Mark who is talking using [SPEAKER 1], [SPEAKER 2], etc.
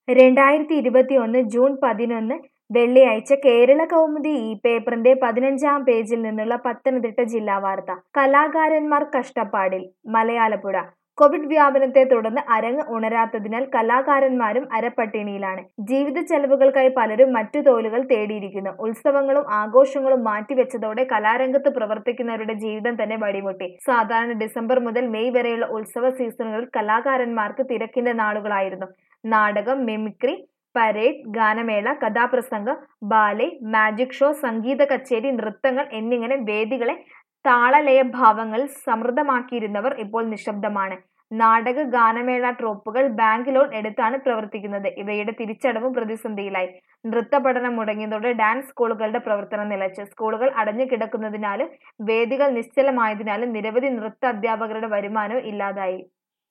[SPEAKER 1] രണ്ടായിരത്തി ഇരുപത്തിയൊന്ന് ജൂൺ പതിനൊന്ന് വെള്ളിയാഴ്ച കേരള കൗമുദി ഈ പേപ്പറിന്റെ പതിനഞ്ചാം പേജിൽ നിന്നുള്ള പത്തനംതിട്ട ജില്ലാ വാർത്ത കലാകാരന്മാർ കഷ്ടപ്പാടിൽ മലയാലപ്പുഴ കോവിഡ് വ്യാപനത്തെ തുടർന്ന് അരങ്ങ് ഉണരാത്തതിനാൽ കലാകാരന്മാരും അരപ്പട്ടിണിയിലാണ് ജീവിത ചെലവുകൾക്കായി പലരും മറ്റു തൊഴിലുകൾ തേടിയിരിക്കുന്നു ഉത്സവങ്ങളും ആഘോഷങ്ങളും മാറ്റിവെച്ചതോടെ കലാരംഗത്ത് പ്രവർത്തിക്കുന്നവരുടെ ജീവിതം തന്നെ വഴിമുട്ടി സാധാരണ ഡിസംബർ മുതൽ മെയ് വരെയുള്ള ഉത്സവ സീസണുകളിൽ കലാകാരന്മാർക്ക് തിരക്കിന്റെ നാളുകളായിരുന്നു നാടകം മിമിക്രി പരേഡ് ഗാനമേള കഥാപ്രസംഗം ബാലെ മാജിക് ഷോ സംഗീത കച്ചേരി നൃത്തങ്ങൾ എന്നിങ്ങനെ വേദികളെ താളലയഭാവങ്ങളിൽ സമൃദ്ധമാക്കിയിരുന്നവർ ഇപ്പോൾ നിശബ്ദമാണ് നാടക ഗാനമേള ട്രോപ്പുകൾ ബാങ്ക് ലോൺ എടുത്താണ് പ്രവർത്തിക്കുന്നത് ഇവയുടെ തിരിച്ചടവും പ്രതിസന്ധിയിലായി നൃത്ത പഠനം മുടങ്ങിയതോടെ ഡാൻസ് സ്കൂളുകളുടെ പ്രവർത്തനം നിലച്ചു സ്കൂളുകൾ അടഞ്ഞു കിടക്കുന്നതിനാലും വേദികൾ നിശ്ചലമായതിനാലും നിരവധി നൃത്ത അധ്യാപകരുടെ വരുമാനവും ഇല്ലാതായി